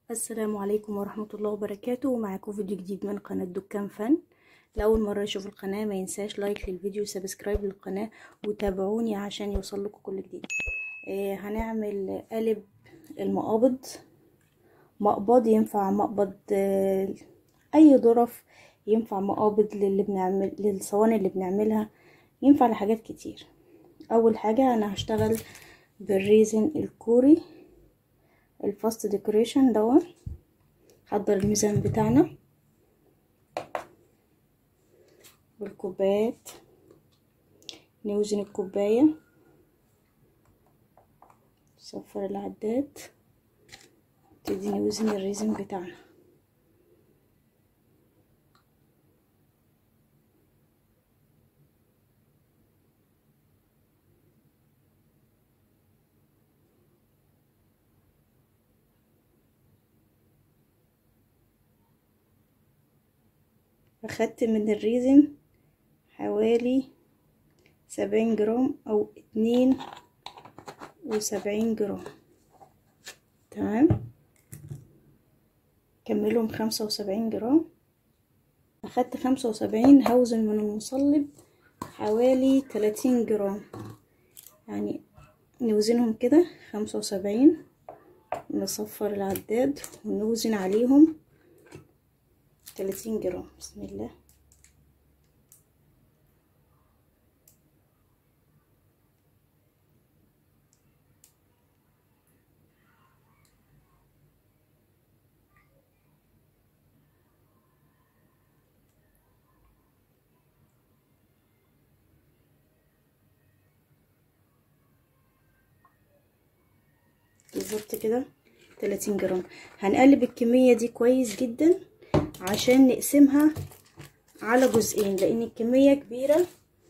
السلام عليكم ورحمة الله وبركاته معاكم فيديو جديد من قناة دكان فن لأول مرة يشوف القناة ما ينساش لايك للفيديو وسبسكرايب للقناة وتابعوني عشان يوصل لكم كل جديد آه هنعمل قالب المقابض مقبض ينفع مقبض آه أي ظرف ينفع مقابض للي بنعمل للصواني اللي بنعملها ينفع لحاجات كتير أول حاجة أنا هشتغل بالريزن الكوري الفاست ديكوريشن دوت حضر الميزان بتاعنا والكوبايات نوزن الكوباية صفر العداد نبتدي نوزن الريزن بتاعنا اخدت من الريزن حوالي سبعين جرام او اتنين وسبعين جرام تمام كملهم خمسة وسبعين جرام اخدت خمسة وسبعين هوزن من المصلب حوالي تلاتين جرام يعني نوزنهم كده خمسة وسبعين نصفر العداد ونوزن عليهم تلاتين جرام بسم الله بالظبط كده تلاتين جرام هنقلب الكمية دي كويس جدا عشان نقسمها على جزئين لان الكمية كبيرة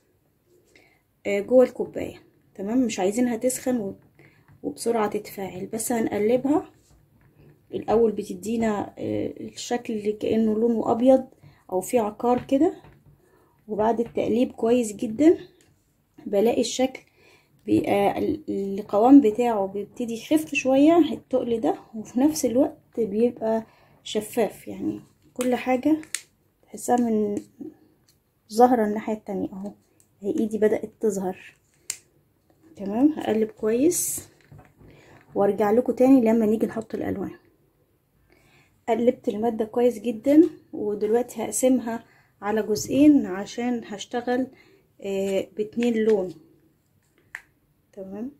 جوه الكوباية تمام مش عايزينها تسخن وبسرعة تتفاعل بس هنقلبها الاول بتدينا الشكل اللي كأنه لونه ابيض او في عقار كده وبعد التقليب كويس جدا بلاقي الشكل بيبقى القوام بتاعه بيبتدي يخف شوية التقل ده وفي نفس الوقت بيبقى شفاف يعني كل حاجة تحسها من ظاهرة الناحية التانية اهو هي ايدي بدأت تظهر تمام هقلب كويس وارجع لكم تاني لما نيجي نحط الالوان قلبت المادة كويس جدا ودلوقتي هقسمها على جزئين عشان هشتغل آه باتنين لون تمام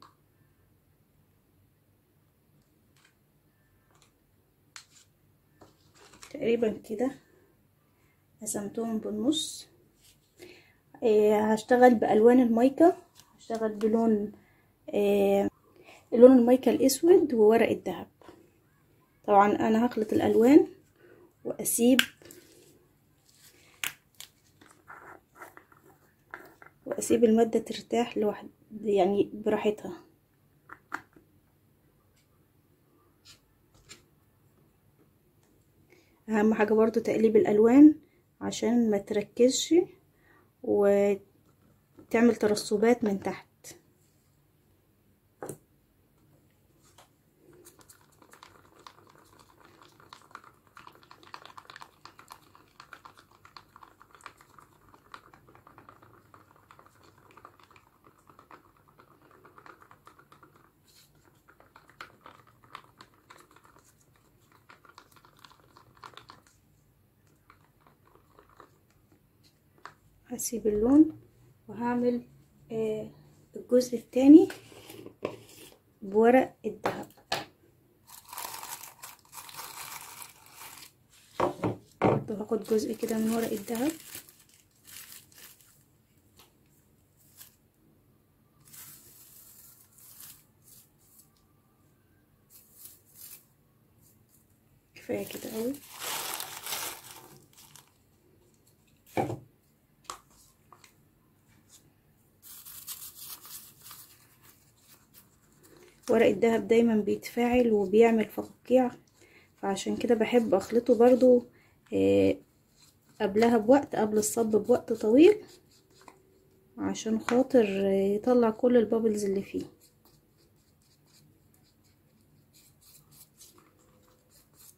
تقريبا كده قسمتهم بالنص آه هشتغل بالوان المايكا هشتغل بلون آه لون المايكا الاسود وورق الذهب طبعا انا هخلط الالوان واسيب واسيب المادة ترتاح لوحد يعني براحتها اهم حاجة برضو تقليب الالوان عشان ما تركزش وتعمل ترسبات من تحت هسيب اللون وهعمل آه الجزء التاني بورق الذهب هاخد جزء كده من ورق الذهب كفايه كده قوي ورق الدهب دايما بيتفاعل وبيعمل فقاقيع فعشان كده بحب اخلطه برضو قبلها بوقت قبل الصب بوقت طويل عشان خاطر يطلع كل البابلز اللي فيه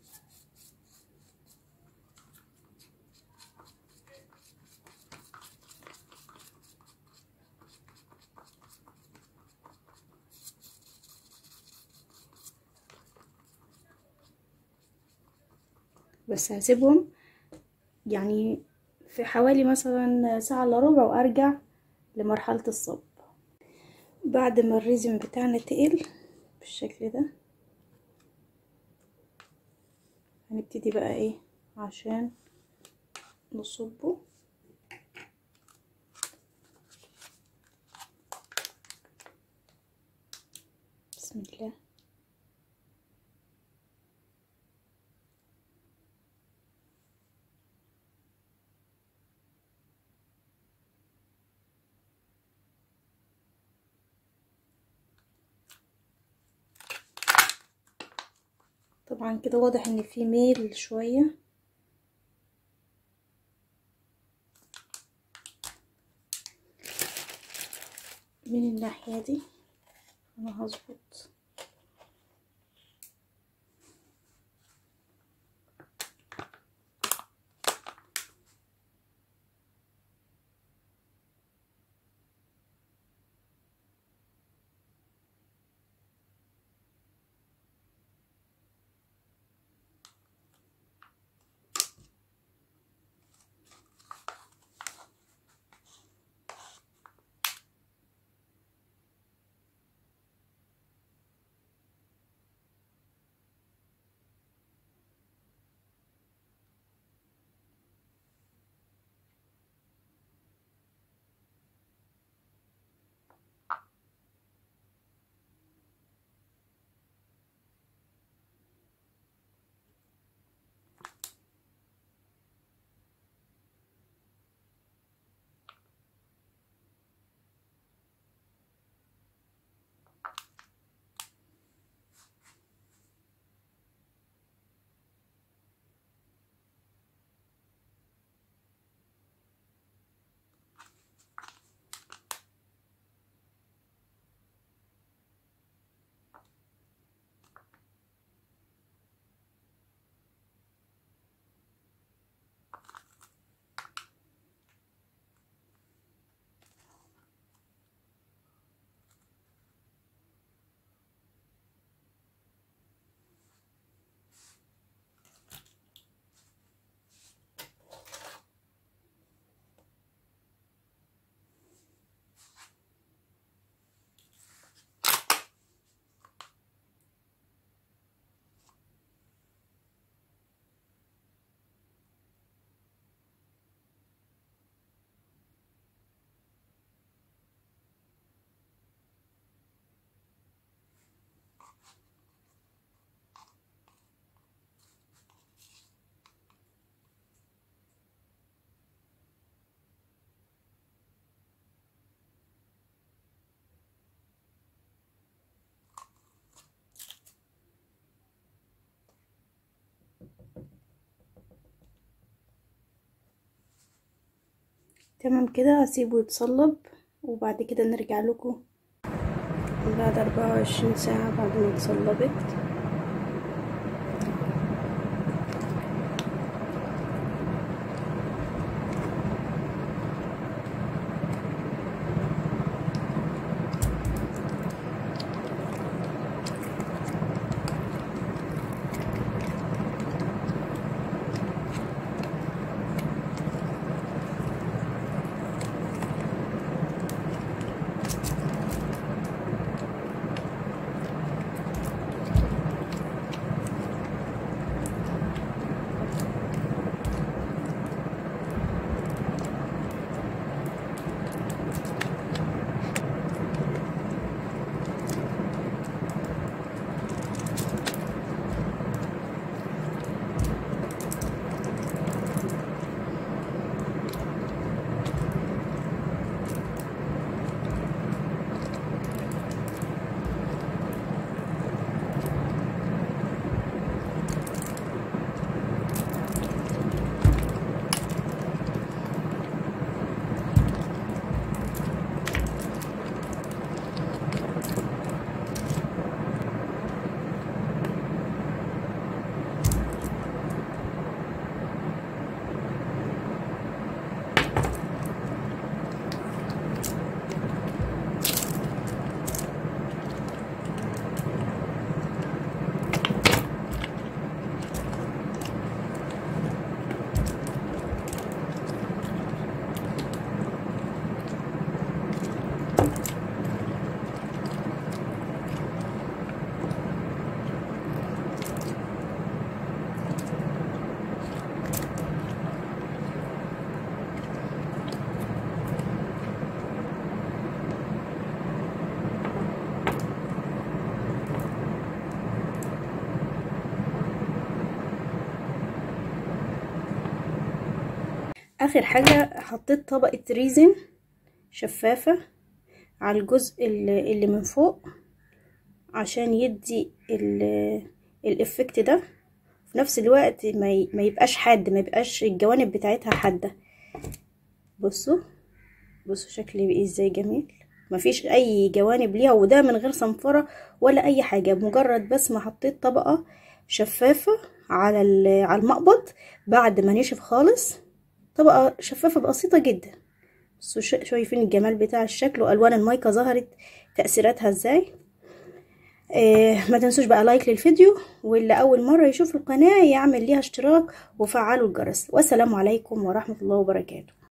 بس هسيبهم يعني في حوالي مثلا ساعة الا ربع وارجع لمرحلة الصب بعد ما الريزم بتاعنا تقل بالشكل ده هنبتدي بقى ايه عشان نصبه بسم الله طبعا كده واضح ان في ميل شوية من الناحية دي انا هظبط تمام كده هسيبه يتصلب وبعد كده نرجع لكم بعد أربعة وعشرين ساعة بعد ما اتصلبت اخر حاجة حطيت طبقة ريزن شفافة على الجزء اللي من فوق عشان يدي الافكت ده في نفس الوقت ما ما يبقاش حاد ما يبقاش الجوانب بتاعتها حاده بصوا بصوا شكلي بقى ازاي جميل مفيش اي جوانب ليها وده من غير صنفره ولا اي حاجه مجرد بس ما حطيت طبقه شفافه على على المقبض بعد ما نشف خالص طبقه شفافه بسيطه جدا بصوا شايفين الجمال بتاع الشكل والوان المايكا ظهرت تاثيراتها ازاي آه ما تنسوش بقى لايك للفيديو واللي اول مره يشوف القناه يعمل ليها اشتراك وفعلوا الجرس والسلام عليكم ورحمه الله وبركاته